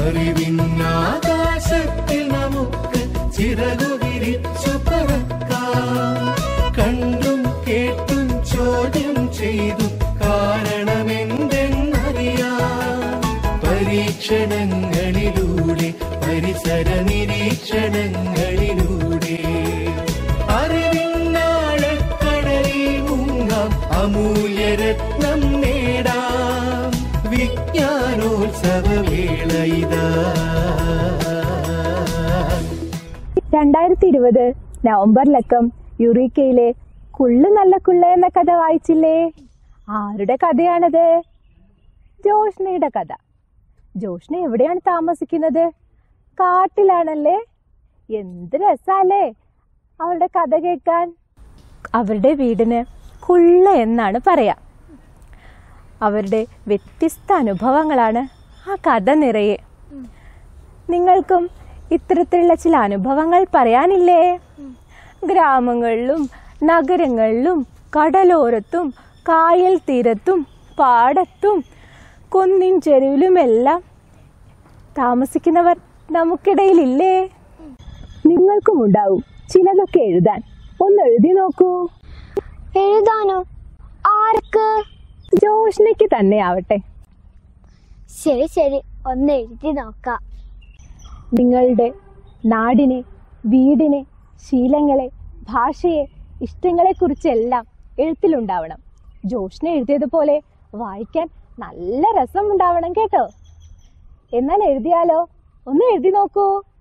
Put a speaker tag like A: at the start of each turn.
A: അറിവിന്നാകാശത്തിൽ നമുക്ക് ചിറകു വിരിച്ചു പറക്കാം കണ്ടും കേട്ടും ചോദ്യം ചെയ്തു കാരണമെന്തെന്നറിയാം പരീക്ഷണങ്ങളിലൂടെ പരിസര നിരീക്ഷണങ്ങളിലൂടെ അറിവിന്നാഴക്കടലിൽ മുങ്ങാം അമൂല്യരത്നം നേടാം വിജ്ഞാനോത്സവവേള ഇതാ
B: രണ്ടായിരത്തി ഇരുപത് നവംബറിലക്കം യുറീക്കയിലെ കുള്ളു നല്ല കുള്ള എന്ന കഥ വായിച്ചില്ലേ ആരുടെ കഥയാണത് ജോഷ്നയുടെ കഥ ജോഷ്ന എവിടെയാണ് താമസിക്കുന്നത് കാട്ടിലാണല്ലേ എന്ത് രസാലേ അവരുടെ കഥ കേൾക്കാൻ അവരുടെ വീടിന് കുള്ള എന്നാണ് പറയാ അവരുടെ വ്യത്യസ്ത അനുഭവങ്ങളാണ് ആ കഥ നിറയെ നിങ്ങൾക്കും ഇത്തരത്തിലുള്ള ചില അനുഭവങ്ങൾ പറയാനില്ലേ ഗ്രാമങ്ങളിലും നഗരങ്ങളിലും കടലോരത്തും കായൽ തീരത്തും പാടത്തും കുന്നിൻ ചെരുവിലുമെല്ലാം താമസിക്കുന്നവർ നമുക്കിടയിലില്ലേ നിങ്ങൾക്കും ഉണ്ടാവും ചിലതൊക്കെ എഴുതാൻ ഒന്ന് എഴുതി നോക്കൂ
C: എഴുതാനോ ആർക്ക്
B: ജോഷ്നയ്ക്ക് തന്നെ ആവട്ടെ
C: ശരി ശരി ഒന്ന് എഴുതി നോക്കാം
B: നിങ്ങളുടെ നാടിനെ വീടിനെ ശീലങ്ങളെ ഭാഷയെ ഇഷ്ടങ്ങളെക്കുറിച്ചെല്ലാം എഴുത്തിലുണ്ടാവണം ജോഷ്ന എഴുതിയതുപോലെ വായിക്കാൻ നല്ല രസം ഉണ്ടാവണം കേട്ടോ എന്നാൽ എഴുതിയാലോ ഒന്ന് എഴുതി നോക്കൂ